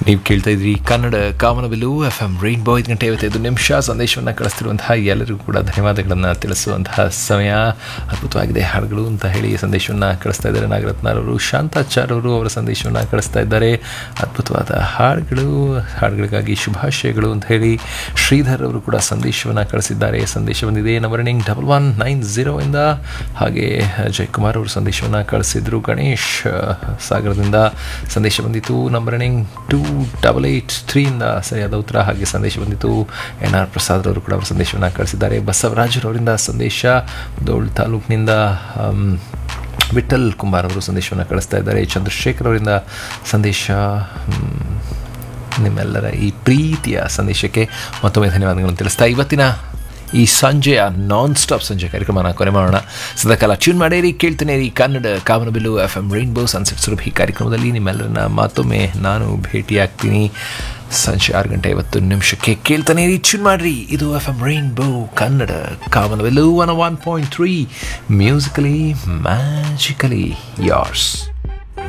ನೀವು ಕೇಳ್ತಾ ಇದ್ರಿ Kannada Kamanabillu F M rainbow ಐದು ಗಂಟೆ ಐವತ್ತೈದು ನಿಮಿಷ ಸಂದೇಶವನ್ನು ಕಳಿಸ್ತಿರುವಂತಹ ಎಲ್ಲರಿಗೂ ಕೂಡ ಧನ್ಯವಾದಗಳನ್ನು ತಿಳಿಸುವಂತಹ ಸಮಯ ಅದ್ಭುತವಾಗಿದೆ ಹಾಡುಗಳು ಅಂತ ಹೇಳಿ ಸಂದೇಶವನ್ನು ಕಳಿಸ್ತಾ ಇದ್ದಾರೆ ನಾಗರತ್ನರವರು ಶಾಂತಾಚಾರ್ ಅವರು ಅವರ ಸಂದೇಶವನ್ನು ಕಳಿಸ್ತಾ ಇದ್ದಾರೆ ಅದ್ಭುತವಾದ ಹಾಡುಗಳು ಹಾಡುಗಳಿಗಾಗಿ ಶುಭಾಶಯಗಳು ಅಂತ ಹೇಳಿ ಶ್ರೀಧರ್ ಅವರು ಕೂಡ ಸಂದೇಶವನ್ನು ಕಳಿಸಿದ್ದಾರೆ ಸಂದೇಶ ಬಂದಿದೆ ನಂಬರ್ನಿಂಗ್ ಡಬಲ್ ಒನ್ ನೈನ್ ಝೀರೋ ಇಂದ ಹಾಗೆ ಜಯಕುಮಾರ್ ಅವರು ಸಂದೇಶವನ್ನು ಕಳಿಸಿದ್ರು ಗಣೇಶ್ ಆ, ಸಾಗರದಿಂದ ಸಂದೇಶ ಬಂದಿತ್ತು ನಂಬರ್ನಿಂಗ್ ಟೂ ಡಬಲ್ ಏಯ್ಟ್ ತ್ರೀಯಿಂದ ಸರಿಯಾದ ಉತ್ತರ ಹಾಗೆ ಸಂದೇಶ ಬಂದಿತ್ತು ಎನ್ ಆರ್ ಪ್ರಸಾದ್ ಅವರು ಕೂಡ ಅವರು ಸಂದೇಶವನ್ನು ಕಳಿಸಿದ್ದಾರೆ ಬಸವರಾಜರವರಿಂದ ಸಂದೇಶ ದೋಳ್ ತಾಲೂಕಿನಿಂದ ಆಮ್, ವಿಠಲ್ ಕುಮಾರ್ ಅವರು ಸಂದೇಶವನ್ನು ಕಳಿಸ್ತಾ ಇದ್ದಾರೆ ಚಂದ್ರಶೇಖರ್ ಅವರಿಂದ ಸಂದೇಶ ಮ್, ನಿಮ್ಮೆಲ್ಲರ ಈ ಪ್ರೀತಿಯ ಸಂದೇಶಕ್ಕೆ ಮತ್ತೊಮ್ಮೆ ಧನ್ಯವಾದಗಳನ್ನು ತಿಳಿಸ್ತಾ ಇವತ್ತಿನ ಈ ಸಂಜೆಯ ನಾನ್ ಸ್ಟಾಪ್ ಸಂಜೆ ಕಾರ್ಯಕ್ರಮನ ಕೊನೆ ಮಾಡೋಣ ಸದಾಕಾಲ ಟ್ಯೂನ್ ಮಾಡಿರಿ ಕೇಳ್ತಾನೆ ರೀ Kannada Kamanabillu F M rainbow sunset Surabhi ಕಾರ್ಯಕ್ರಮದಲ್ಲಿ ನಿಮ್ಮೆಲ್ಲರನ್ನ ಮತ್ತೊಮ್ಮೆ ನಾನು ಭೇಟಿಯಾಗ್ತೀನಿ ಸಂಜೆ ಆರು ಗಂಟೆ ಐವತ್ತು ನಿಮಿಷಕ್ಕೆ ಕೇಳ್ತಾನೆ ರೀ ಟ್ಯೂನ್ ಮಾಡ್ರಿ ಇದು F M rainbow Kannada Kamanabillu one one point three musically magically ಯಾರ್ಸ್